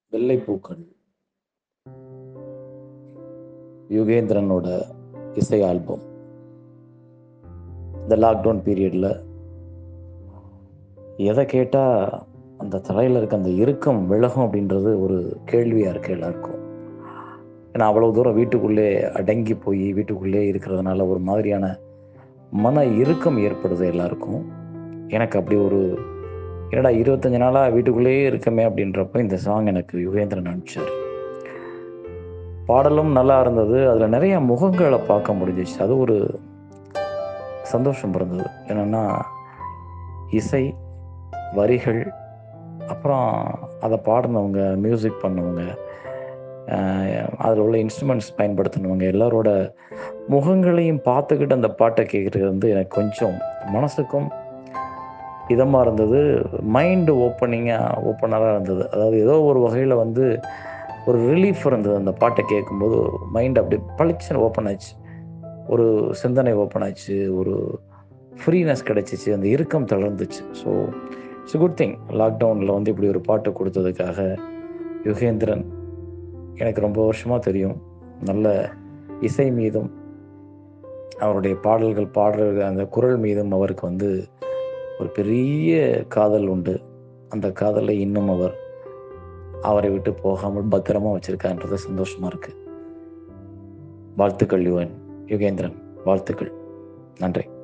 வெள்ளைப்பூக்கள் யுகேந்திரனோட இசை ஆல்பம் இந்த லாக்டவுன் பீரியடில் எதை கேட்டால் அந்த தலையில் இருக்க அந்த இறுக்கம் விலகும் அப்படின்றது ஒரு கேள்வியாக இருக்குது எல்லாருக்கும் ஏன்னா அவ்வளோ தூரம் வீட்டுக்குள்ளே அடங்கி போய் வீட்டுக்குள்ளே இருக்கிறதுனால ஒரு மாதிரியான மன இறுக்கம் ஏற்படுது எல்லாருக்கும் எனக்கு அப்படி ஒரு என்னடா இருபத்தஞ்சு நாளாக வீட்டுக்குள்ளேயே இருக்கமே அப்படின்றப்ப இந்த சாங் எனக்கு யுகேந்திரன் அனுப்பிச்சார் பாடலும் நல்லா இருந்தது அதில் நிறைய முகங்களை பார்க்க முடிஞ்சிச்சு அது ஒரு சந்தோஷம் பிறந்தது என்னென்னா இசை வரிகள் அப்புறம் அதை பாடினவங்க மியூசிக் பண்ணவங்க அதில் உள்ள இன்ஸ்ட்ருமெண்ட்ஸ் பயன்படுத்தினவங்க எல்லாரோட முகங்களையும் பார்த்துக்கிட்டு அந்த பாட்டை கேட்குறது வந்து எனக்கு கொஞ்சம் மனசுக்கும் இதமாக இருந்தது மைண்டு ஓப்பனிங்காக ஓப்பனராக இருந்தது அதாவது ஏதோ ஒரு வகையில் வந்து ஒரு ரிலீஃப் இருந்தது அந்த பாட்டை கேட்கும்போது மைண்ட் அப்படி பளிச்சுன்னு ஓப்பன் ஆச்சு ஒரு சிந்தனை ஓப்பன் ஆச்சு ஒரு ஃப்ரீனஸ் கிடச்சிச்சு அந்த இறுக்கம் தளர்ந்துச்சு ஸோ இட்ஸ் குட் திங் லாக்டவுனில் வந்து இப்படி ஒரு பாட்டு கொடுத்ததுக்காக யுகேந்திரன் எனக்கு ரொம்ப வருஷமாக தெரியும் நல்ல இசை மீதும் அவருடைய பாடல்கள் பாடுற அந்த குரல் மீதும் அவருக்கு வந்து ஒரு பெரிய காதல் உண்டு அந்த காதலை இன்னும் அவர் அவரை விட்டு போகாமல் பத்திரமா வச்சிருக்கான்றது சந்தோஷமா இருக்கு வாழ்த்துக்கள் யுவன் யுகேந்திரன் வாழ்த்துக்கள் நன்றி